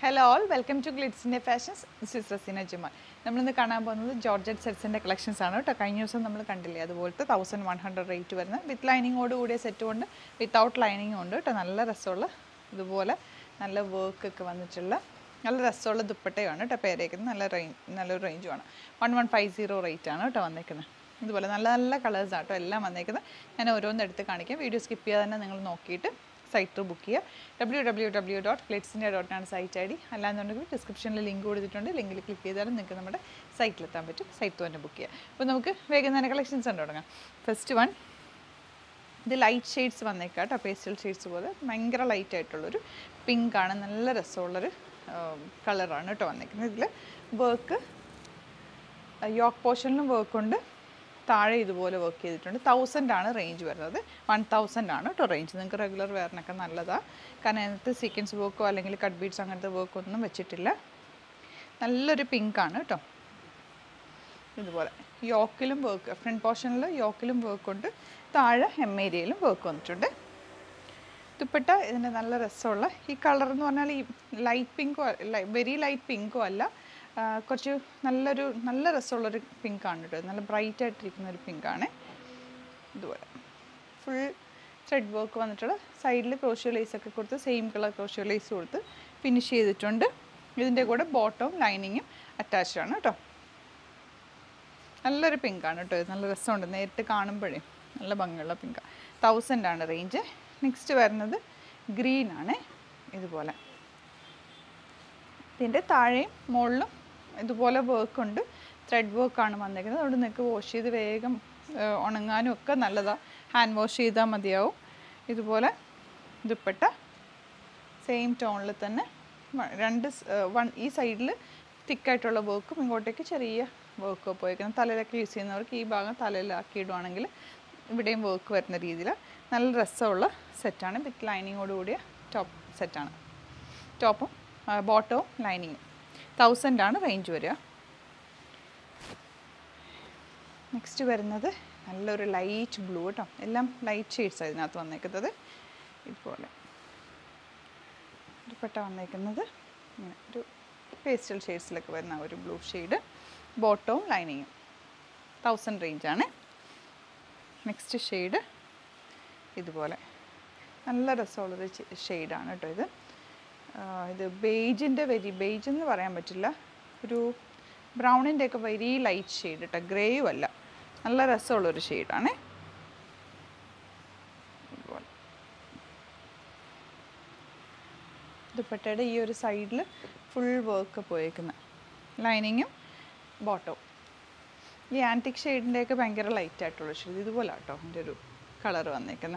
hello all welcome to ഗ്ലിറ്റ്സിൻ്റെ fashions this is Raseena Juman നമ്മളിന്ന് കാണാൻ പോകുന്നത് ജോർജറ്റ് സെറ്റ്സിൻ്റെ കളക്ഷൻസ് ആണ് കേട്ടോ കഴിഞ്ഞ ദിവസം നമ്മൾ കണ്ടില്ലേ അതുപോലത്തെ തൗസൻഡ് വൺ ഹൺഡ്രഡ് റേറ്റ് വരുന്ന വിത്ത് ലൈനിങ്ങോട് കൂടിയ സെറ്റും ഉണ്ട് വിത്തൗട്ട് ലൈനിങ്ങും ഉണ്ട് കേട്ടോ നല്ല രസമുള്ള ഇതുപോലെ നല്ല വർക്ക് ഒക്കെ വന്നിട്ടുള്ള നല്ല രസമുള്ള ദുപ്പട്ടയാണ് കേട്ടോ പേരേക്കുന്നത് നല്ല റേഞ്ച് നല്ലൊരു റേഞ്ചുമാണ് one one five zero rate ആണ് കേട്ടോ വന്നേക്കുന്നത് ഇതുപോലെ നല്ല നല്ല കളേഴ്സ് ആട്ടോ എല്ലാം വന്നേക്കുന്നത് ഞാൻ ഓരോന്ന് എടുത്ത് കാണിക്കാം വീഡിയോ സ്കിപ്പ് ചെയ്യാതെ തന്നെ നിങ്ങൾ നോക്കിയിട്ട് സൈറ്റ് ബുക്ക് ചെയ്യുക ഡബ്ല്യൂ ഡബ്ല്യൂ ഡബ്ല്യൂ ഡോട്ട് ക്ലിറ്റ്സിൻ്റെ ഡോട്ട് ആണ് സൈറ്റ് ഐ ഡി അല്ലാന്നുണ്ടെങ്കിൽ ഡിസ്ക്രിപ്ഷനിൽ ലിങ്ക് കൊടുത്തിട്ടുണ്ട് ലിങ്കിൽ ക്ലിക്ക് ചെയ്താലും നിങ്ങൾക്ക് നമ്മുടെ സൈറ്റിലെത്താൻ പറ്റും സൈറ്റ് തന്നെ ബുക്ക് ചെയ്യുക അപ്പോൾ നമുക്ക് വേഗം തന്നെ കളക്ഷൻസ് ഉണ്ട് തുടങ്ങാം ഫസ്റ്റ് വൺ ഇത് ലൈറ്റ് ഷെയ്ഡ്സ് വന്നേക്കാം കേട്ടോ പേസ്റ്റൽ ഷെയ്ഡ്സ് പോലെ ഭയങ്കര ലൈറ്റ് ആയിട്ടുള്ളൊരു പിങ്ക് ആണ് നല്ല രസമുള്ളൊരു കളറാണ് കേട്ടോ വന്നേക്കുന്നത് ഇതിൽ വർക്ക് യോക്ക് പോർഷനിലും വർക്ക് ഉണ്ട് താഴെ ഇതുപോലെ വർക്ക് ചെയ്തിട്ടുണ്ട് തൗസൻഡ് ആണ് റേഞ്ച് വരുന്നത് വൺ തൗസൻഡ് ആണ് കേട്ടോ റേഞ്ച് നിങ്ങൾക്ക് റെഗുലർ വെയറിനൊക്കെ നല്ലതാണ് കാരണം അതിനകത്ത് സീക്വൻസ് വർക്കോ അല്ലെങ്കിൽ കട്ട് ബീഡ്സ് അങ്ങനത്തെ വർക്കോ ഒന്നും വെച്ചിട്ടില്ല നല്ലൊരു പിങ്ക് ആണ് കേട്ടോ ഇതുപോലെ യോക്കിലും വർക്ക് ഫ്രണ്ട് പോർഷനിൽ യോക്കിലും വർക്ക് ഉണ്ട് താഴെ എം ഏരിയയിലും വർക്ക് വന്നിട്ടുണ്ട് ദുപ്പട്ട ഇതിൻ്റെ നല്ല രസമുള്ള ഈ കളർ എന്ന് പറഞ്ഞാൽ ഈ ലൈറ്റ് പിങ്കോ വെരി ലൈറ്റ് പിങ്കോ അല്ല ആ, കുറച്ച് നല്ലൊരു നല്ല രസമുള്ളൊരു പിങ്കാണ് കേട്ടോ നല്ല ബ്രൈറ്റ് ആയിട്ടിരിക്കുന്ന ഒരു പിങ്കാണ് ഇതുപോലെ ഫുൾ ത്രെഡ് വർക്ക് വന്നിട്ടുള്ള സൈഡിൽ ക്രോഷ്യോ ലേസ് ഒക്കെ കൊടുത്ത് സെയിം കളർ ക്രോഷ്യോ ലേസ് കൊടുത്ത് ഫിനിഷ് ചെയ്തിട്ടുണ്ട് ഇതിൻ്റെ കൂടെ ബോട്ടവും ലൈനിങ്ങും അറ്റാച്ച്ഡ് ആണ് കേട്ടോ നല്ലൊരു പിങ്കാണ് കേട്ടോ ഇത് നല്ല രസമുണ്ട് നേരിട്ട് കാണുമ്പോഴേ നല്ല ഭംഗിയുള്ള പിങ്കാണ് തൗസൻഡ് ആണ് റേഞ്ച് നെക്സ്റ്റ് വരുന്നത് ഗ്രീൻ ആണ് ഇതുപോലെ ഇതിൻ്റെ താഴെയും മുകളിലും ഇതുപോലെ വർക്ക് ഉണ്ട് ത്രെഡ് വർക്കാണ് വന്നേക്കുന്നത് അതുകൊണ്ട് നിങ്ങൾക്ക് വാഷ് ചെയ്ത് വേഗം ഏഹ്, ഉണങ്ങാനും ഒക്കെ നല്ലതാണ് ഹാൻഡ് വാഷ് ചെയ്താൽ മതിയാവും ഇതുപോലെ ദുപ്പട്ട സെയിം ടോണിൽ തന്നെ വ- രണ്ട് സ്- ഏഹ്, വൺ ഈ സൈഡിൽ തിക്കായിട്ടുള്ള വർക്കും ഇങ്ങോട്ടേക്ക് ചെറിയ വർക്ക് പോയേക്കുന്നത് തലയിലൊക്കെ യൂസ് ചെയ്യുന്നവർക്ക് ഈ ഭാഗം തലയിലാക്കി ഇടുവാണെങ്കിൽ ഇവിടെയും വർക്ക് വരുന്ന രീതിയിൽ നല്ല രസമുള്ള സെറ്റാണ് വിത്ത് ലൈനിങ്ങോട് കൂടിയ ടോപ്പ് സെറ്റാണ് ടോപ്പും ബോട്ടവും ലൈനിങ്ങും തൗസൻഡ് ആണ് റേഞ്ച് വരിക നെക്സ്റ്റ് വരുന്നത് നല്ലൊരു ലൈറ്റ് ബ്ലൂ കേട്ടോ എല്ലാം ലൈറ്റ് ഷെയ്ഡ്സ് ഇതിനകത്ത് വന്നേക്കുന്നത് ഇതുപോലെ ദുപ്പട്ട വന്നേക്കുന്നത് ഇങ്ങനെ ഒരു പേസ്റ്റൽ ഷെയ്ഡ്സിലൊക്കെ വരുന്ന ഒരു ബ്ലൂ ഷെയ്ഡ് ബോട്ടവും ലൈനിങ്ങും തൗസൻഡ് റേഞ്ചാണ് നെക്സ്റ്റ് ഷെയ്ഡ് ഇതുപോലെ നല്ല രസമുള്ളൊരു ഷെയ്ഡാണ് കേട്ടോ ഇത് ആ, ഇത് ബേജിൻ്റെ വെരി ബേജ് എന്ന് പറയാൻ പറ്റില്ല ഒരു ബ്രൗണിൻ്റെ ഒക്കെ വെരി ലൈറ്റ് ഷെയ്ഡ് കേട്ടോ ഗ്രേയും അല്ല നല്ല രസമുള്ളൊരു ഷെയ്ഡാണ് ഇതുപോലെ ദുപ്പട്ടയുടെ ഈ ഒരു സൈഡിൽ ഫുൾ വർക്ക് പോയേക്കുന്ന ലൈനിങ്ങും ബോട്ടവും ഈ ആൻറ്റിക് ഷെയ്ഡിൻ്റെയൊക്കെ ഭയങ്കര ലൈറ്റ് ആയിട്ടുള്ള ഷെയ്ഡ് ഇതുപോലെ കേട്ടോ അതിൻ്റെ ഒരു കളർ വന്നേക്കുന്നത്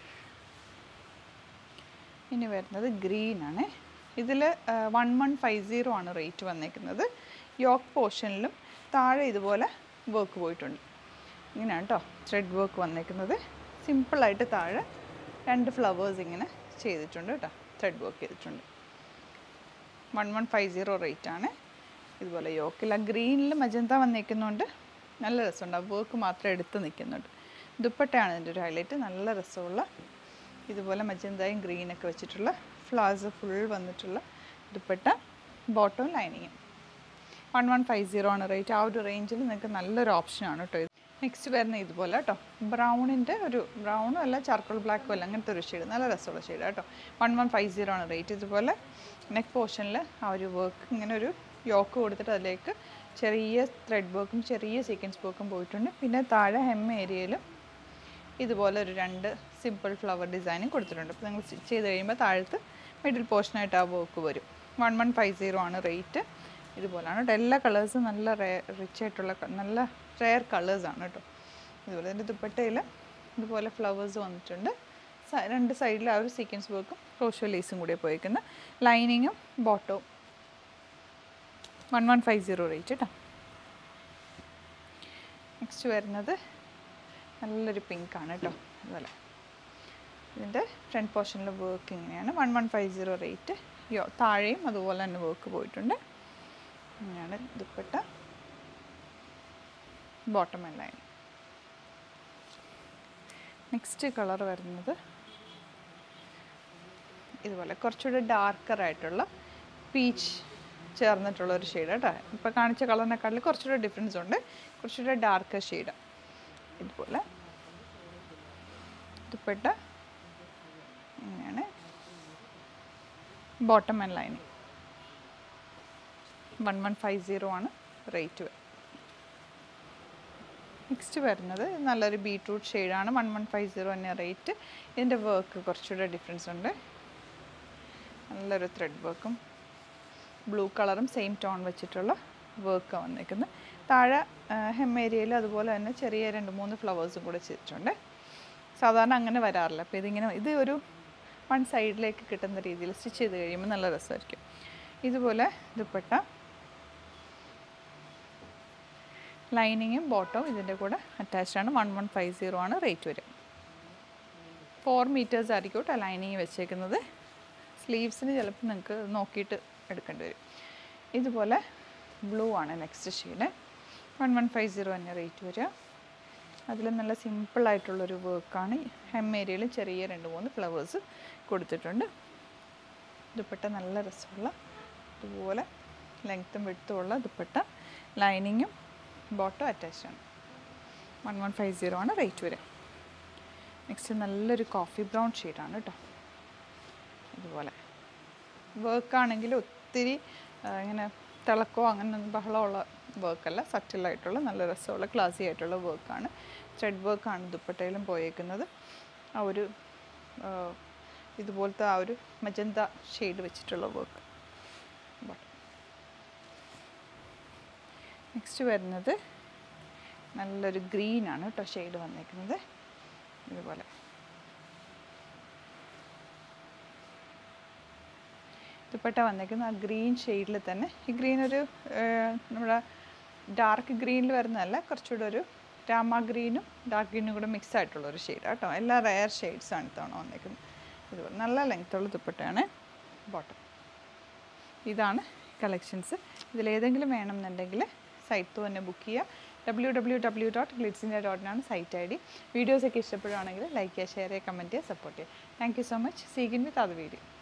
ഇനി വരുന്നത് ഗ്രീൻ ആണ് ഇതിൽ വൺ വൺ ഫൈവ് സീറോ ആണ് റേറ്റ് വന്നേക്കുന്നത് യോക്ക് പോർഷനിലും താഴെ ഇതുപോലെ വർക്ക് പോയിട്ടുണ്ട് ഇങ്ങനെയാണ് കേട്ടോ ത്രെഡ് വർക്ക് വന്നേക്കുന്നത് സിമ്പിളായിട്ട് താഴെ രണ്ട് ഫ്ലവേഴ്സ് ഇങ്ങനെ ചെയ്തിട്ടുണ്ട് കേട്ടോ ത്രെഡ് വർക്ക് ചെയ്തിട്ടുണ്ട് one one five zero rate ആണ് ഇതുപോലെ യോക്കിൽ ആ ഗ്രീനിൽ മജന്ത വന്നേക്കുന്നുണ്ട് നല്ല രസമുണ്ട് ആ വർക്ക് മാത്രം എടുത്ത് നിൽക്കുന്നുണ്ട് ദുപ്പട്ടയാണ് ഇതിൻ്റെ ഒരു ഹൈലൈറ്റ് നല്ല രസമുള്ള ഇതുപോലെ മജന്തയും ഗ്രീനൊക്കെ വെച്ചിട്ടുള്ള ഫ്ലവേഴ്സ് ഫുൾ വന്നിട്ടുള്ള ദുപ്പട്ട ബോട്ടവും ലൈനിങ്ങും വൺ വൺ ഫൈവ് സീറോ ആണ് റേറ്റ് ആ ഒരു റേഞ്ചിൽ നിങ്ങൾക്ക് നല്ലൊരു ഓപ്ഷനാണ് കേട്ടോ ഇത് നെക്സ്റ്റ് വരുന്ന ഇതുപോലെ കേട്ടോ ബ്രൗണിൻ്റെ ഒരു ബ്രൗണും അല്ല ചാർക്കോൾ ബ്ലാക്കും അല്ല അങ്ങനത്തെ ഒരു ഷെയ്ഡ് നല്ല രസമുള്ള ഷെയ്ഡ് കേട്ടോ വൺ വൺ ഫൈവ് സീറോ ആണ് റേറ്റ് ഇതുപോലെ നെക്ക് പോർഷനിൽ ആ ഒരു വർക്ക് ഇങ്ങനെ ഒരു യോക്ക് കൊടുത്തിട്ട് അതിലേക്ക് ചെറിയ ത്രെഡ് വർക്കും ചെറിയ സീക്വൻസ് വർക്കും പോയിട്ടുണ്ട് പിന്നെ താഴെ ഹെം ഏരിയയിലും ഇതുപോലെ ഒരു രണ്ട് സിമ്പിൾ ഫ്ലവർ ഡിസൈനും കൊടുത്തിട്ടുണ്ട് അപ്പോൾ നിങ്ങൾ സ്റ്റിച്ച് ചെയ്ത് കഴിയുമ്പോൾ താഴത്ത് മിഡിൽ പോർഷനായിട്ട് ആ വർക്ക് വരും വൺ വൺ ഫൈവ് സീറോ ആണ് റേറ്റ് ഇതുപോലെയാണ് കേട്ടോ എല്ലാ കളേഴ്സും നല്ല റേ റിച്ച് ആയിട്ടുള്ള ക- നല്ല റെയർ കളേഴ്സാണ് കേട്ടോ ഇതുപോലെ ഇതിൻ്റെ ദുപ്പട്ടയിൽ ഇതുപോലെ ഫ്ലവേഴ്സ് വന്നിട്ടുണ്ട് സ- രണ്ട് സൈഡിൽ ആ ഒരു സീക്വൻസ് വർക്കും ക്രോഷോ ലേസും കൂടി പോയിരിക്കുന്ന ലൈനിങ്ങും ബോട്ടവും one one five zero rate കേട്ടോ നെക്സ്റ്റ് വരുന്നത് നല്ലൊരു പിങ്കാണ് കേട്ടോ അതുപോലെ ഇതിൻ്റെ ഫ്രണ്ട് പോർഷനിൽ വർക്ക് ഇങ്ങനെയാണ് one one five zero rate യോ താഴെയും അതുപോലെ തന്നെ വർക്ക് പോയിട്ടുണ്ട് ഇങ്ങനെയാണ് dupatta bottom line next colour വരുന്നത് ഇതുപോലെ കുറച്ചുകൂടെ ഡാർക്കർ ആയിട്ടുള്ള പീച്ച് ചേർന്നിട്ടുള്ള ഒരു ഷെയ്ഡ് കേട്ടോ ഇപ്പോൾ കാണിച്ച കളറിനെക്കാട്ടിൽ കുറച്ചുകൂടെ ഡിഫറൻസ് ഉണ്ട് കുറച്ചുകൂടെ ഡാർക്ക് ഷെയ്ഡ് ഇതുപോലെ ദുപ്പട്ട ഇങ്ങനെയാണ് bottom and lining one one five zero ആണ് റേറ്റ് നെക്സ്റ്റ് വരുന്നത് നല്ലൊരു ബീട്രൂട്ട് ഷെയ്ഡാണ് വൺ വൺ ഫൈവ് സീറോ തന്നെ റേറ്റ് ഇതിൻ്റെ വർക്ക് കുറച്ചുകൂടെ ഡിഫറൻസ് ഉണ്ട് നല്ലൊരു ത്രെഡ് വർക്കും ബ്ലൂ കളറും സെയിം ടോൺ വെച്ചിട്ടുള്ള വർക്ക് വന്നിരിക്കുന്നത് താഴെ ഹെം ഏരിയയിൽ അതുപോലെ തന്നെ ചെറിയ രണ്ട് മൂന്ന് ഫ്ലവേഴ്സും കൂടെ ചെയ്തിട്ടുണ്ട് സാധാരണ അങ്ങനെ വരാറില്ല അപ്പോൾ ഇതിങ്ങനെ ഇത് ഒരു വൺ സൈഡിലേക്ക് കിട്ടുന്ന രീതിയിൽ സ്റ്റിച്ച് ചെയ്ത് കഴിയുമ്പോൾ നല്ല രസമായിരിക്കും ഇതുപോലെ ദുപ്പട്ട ലൈനിങ്ങും ബോട്ടവും ഇതിൻ്റെ കൂടെ അറ്റാച്ച്ഡ് ആണ് വൺ വൺ ഫൈവ് സീറോ ആണ് റേറ്റ് വരും ഫോർ മീറ്റേഴ്സ് ആയിരിക്കും കേട്ടോ ലൈനിങ് വെച്ചേക്കുന്നത് സ്ലീവ്സിന് ചിലപ്പോൾ നിങ്ങൾക്ക് നോക്കിയിട്ട് എടുക്കേണ്ടി വരും ഇതുപോലെ ബ്ലൂ ആണ് next shade one one five zero തന്നെ റേറ്റ് വരിക അതിൽ നല്ല സിമ്പിളായിട്ടുള്ളൊരു വർക്കാണ് ഹെം ഏരിയയിൽ ചെറിയ രണ്ട് മൂന്ന് ഫ്ലവേഴ്സ് കൊടുത്തിട്ടുണ്ട് ദുപ്പട്ട നല്ല രസമുള്ള ഇതുപോലെ ലെങ്ത്തും വെടുത്തുമുള്ള ദുപ്പട്ട ലൈനിങ്ങും ബോട്ടം അറ്റാച്ച്ഡ് ആണ് വൺ വൺ ഫൈവ് സീറോ ആണ് റേറ്റ് വരിക നെക്സ്റ്റ് നല്ലൊരു കോഫി ബ്രൗൺ ഷെയ്ഡാണ് കേട്ടോ ഇതുപോലെ വർക്കാണെങ്കിൽ ഒത്തിരി ആ, ഇങ്ങനെ തിളക്കോ അങ്ങനെ ബഹളമുള്ള വർക്കല്ല സറ്റിലായിട്ടുള്ള നല്ല രസമുള്ള ക്ലാസി ആയിട്ടുള്ള വർക്കാണ് ത്രെഡ് വർക്കാണ് ദുപ്പട്ടയിലും പോയേക്കുന്നത് ആ ഒരു ആ, ഇതുപോലത്തെ ആ ഒരു മജന്ത ഷെയ്ഡ് വെച്ചിട്ടുള്ള വർക്ക് നെക്സ്റ്റ് വരുന്നത് നല്ലൊരു ഗ്രീനാണ് കേട്ടോ ഷെയ്ഡ് വന്നേക്കുന്നത് ഇതുപോലെ ദുപ്പട്ട വന്നേക്കുന്ന ആ ഗ്രീൻ ഷെയ്ഡിൽ തന്നെ ഈ ഗ്രീൻ ഒരു ഏർ, നമ്മുടെ ഡാർക്ക് ഗ്രീനിൽ വരുന്നതല്ല കുറച്ചുകൂടെ ഒരു രാമ ഗ്രീനും ഡാർക്ക് ഗ്രീനും കൂടെ മിക്സ് ആയിട്ടുള്ള ഒരു ഷെയ്ഡ് കേട്ടോ എല്ലാ റയർ ഷെയ്ഡ്സ് ആണ് ഇത്തവണ വന്നേക്കുന്നത് ഇതുപോലെ നല്ല ലെങ്ത്തുള്ള ദുപ്പട്ടയാണ് ബോട്ടം ഇതാണ് കളക്ഷൻസ് ഇതിലേതെങ്കിലും വേണമെന്നുണ്ടെങ്കിൽ സൈറ്റ് തന്നെ ബുക്ക് ചെയ്യുക W W W dot Glitz India ഡോട്ടിനാണ് സൈറ്റ് ഐ ഡി വീഡിയോസൊക്കെ ഇഷ്ടപ്പെടുകയാണെങ്കിൽ ലൈക്ക് ചെയ്യുക ഷെയർ ചെയ്യുക കമൻറ്റ് ചെയ്യുക സപ്പോർട്ട് ചെയ്യുക താങ്ക് യു സോ മച്ച് സീഗിൻ വിത്ത് അത് വീഡിയോ